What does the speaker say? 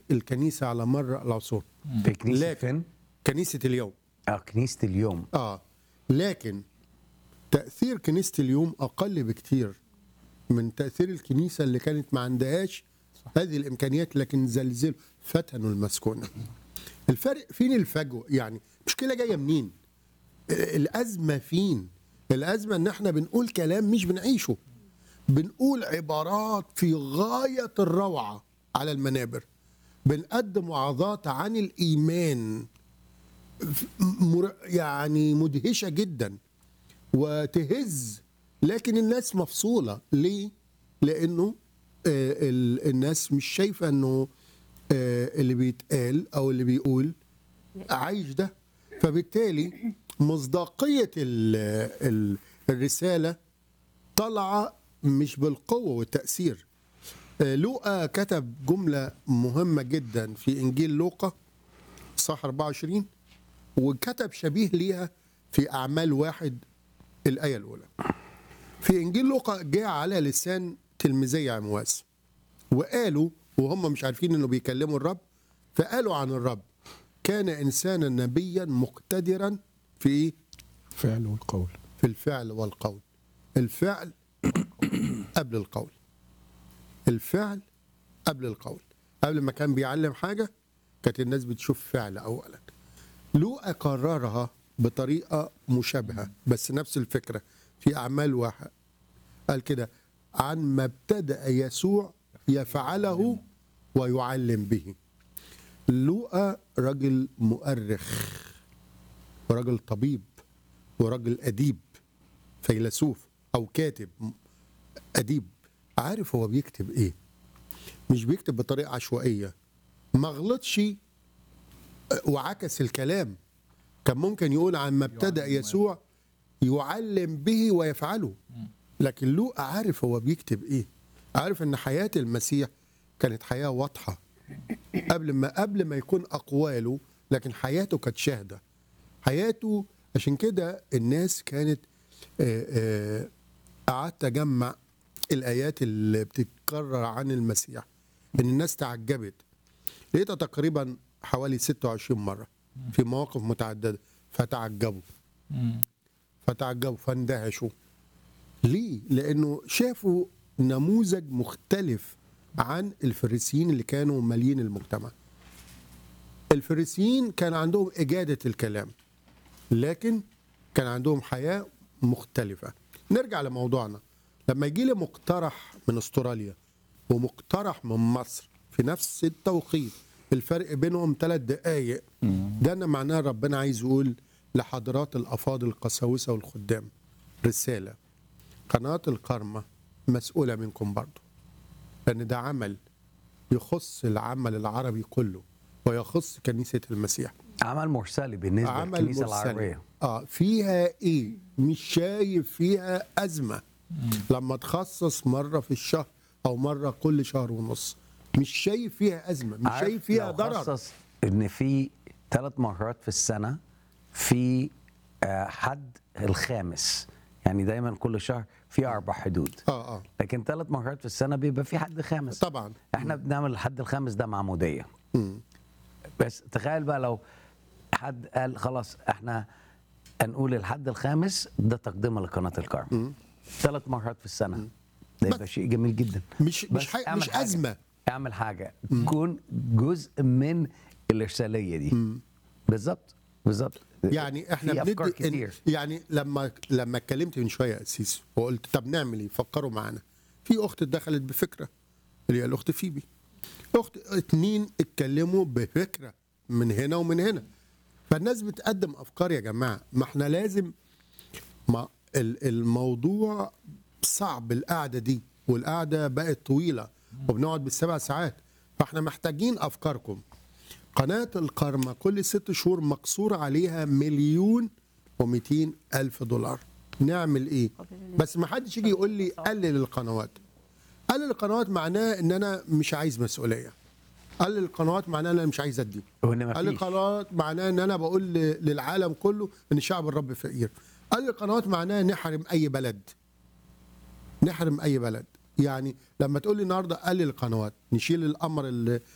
الكنيسه على مر العصور في كنيسه لكن- فين؟ كنيسه اليوم اه كنيسه اليوم اه لكن تاثير كنيسه اليوم اقل بكتير من تاثير الكنيسه اللي كانت ما عندهاش هذه الامكانيات لكن زلزلوا فتنوا المسكونه الفرق فين الفجوه يعني مشكله جايه منين الازمه فين الازمه ان احنا بنقول كلام مش بنعيشه بنقول عبارات في غايه الروعه على المنابر بنقدم وعظات عن الايمان مر... يعني مدهشه جدا وتهز لكن الناس مفصوله ليه؟ لانه آه ال- الناس مش شايفه انه آه اللي بيتقال او اللي بيقول عايش ده فبالتالي مصداقيه ال ال الرساله طالعه مش بالقوه والتاثير آه، لوقا كتب جمله مهمه جدا في انجيل لوقا صح 24 وكتب شبيه ليها في اعمال واحد الايه الاولى في انجيل لوقا جاء على لسان تلميذي عمواس وقالوا وهم مش عارفين انه بيكلموا الرب فقالوا عن الرب كان انسانا نبيا مقتدرا في ايه؟ فعل والقول في الفعل والقول الفعل قبل القول الفعل قبل القول قبل ما كان بيعلم حاجة كانت الناس بتشوف فعل أولا لوقا كررها بطريقة مشابهة بس نفس الفكرة في أعمال واحد قال كده عن ما ابتدأ يسوع يفعله ويعلم به لوقا رجل مؤرخ ورجل طبيب ورجل أديب فيلسوف أو كاتب أديب عارف هو بيكتب إيه مش بيكتب بطريقة عشوائية ما غلطش وعكس الكلام كان ممكن يقول عن ما ابتدأ يسوع يعلم به ويفعله لكن لوقا عارف هو بيكتب ايه عارف ان حياة المسيح كانت حياة واضحة قبل ما قبل ما يكون أقواله لكن حياته كانت شاهدة حياته عشان كده الناس كانت آه، آه، قعدت أجمع الآيات اللي بتتكرر عن المسيح إن الناس تعجبت لقيتها تقريبا حوالي 26 مرة في مواقف متعددة فتعجبوا فتعجبوا فاندهشوا ليه؟ لأنه شافوا نموذج مختلف عن الفريسيين اللي كانوا مالين المجتمع الفريسيين كان عندهم إجادة الكلام لكن كان عندهم حياة مختلفة نرجع لموضوعنا لما يجي لي مقترح من استراليا ومقترح من مصر في نفس التوقيت الفرق بينهم ثلاث دقايق ده أنا معناه ربنا عايز يقول لحضرات الأفاضل القساوسة والخدام رسالة قناة الكرمة مسؤولة منكم برضو لأن ده عمل يخص العمل العربي كله ويخص كنيسة المسيح عمل مرسلي بالنسبه عمل للكنيسه مرسلي العربيه اه فيها ايه مش شايف فيها ازمه لما تخصص مره في الشهر او مره كل شهر ونص مش شايف فيها ازمه مش عارف شايف فيها لو ضرر خصص ان في ثلاث مرات في السنه في آه، حد الخامس يعني دايما كل شهر في اربع حدود اه اه لكن ثلاث مرات في السنه بيبقى في حد خامس طبعا احنا بنعمل الحد الخامس ده معموديه مم. بس تخيل بقى لو حد قال خلاص احنا هنقول الحد الخامس ده تقدمه لقناه الكرم ثلاث مرات في السنه ده يبقى شيء جميل جدا مش بس مش حي... اعمل مش حاجة. ازمه اعمل حاجه تكون جزء من الارساليه دي بالظبط بالظبط يعني احنا في افكار بندي كتير يعني لما لما اتكلمت من شويه يا اسيس وقلت طب نعمل ايه فكروا معانا في اخت دخلت بفكره اللي هي الاخت فيبي اخت اتنين اتكلموا بفكره من هنا ومن هنا فالناس بتقدم افكار يا جماعه ما احنا لازم ما ال- الموضوع صعب القعده دي والقعده بقت طويله وبنقعد بالسبع ساعات فاحنا محتاجين افكاركم قناة القرمة كل ست شهور مقصور عليها مليون ومئتين ألف دولار نعمل إيه بس ما حدش يجي يقول لي قلل القنوات قلل القنوات معناه إن أنا مش عايز مسؤولية قلل القنوات معناه إن أنا مش عايز أدي وان ما قلل فيش القنوات معناه إن أنا بقول ل- للعالم كله إن شعب الرب فقير قلل القنوات معناه نحرم أي بلد نحرم اي بلد يعني لما تقول لي النهارده قلل القنوات نشيل الامر اللي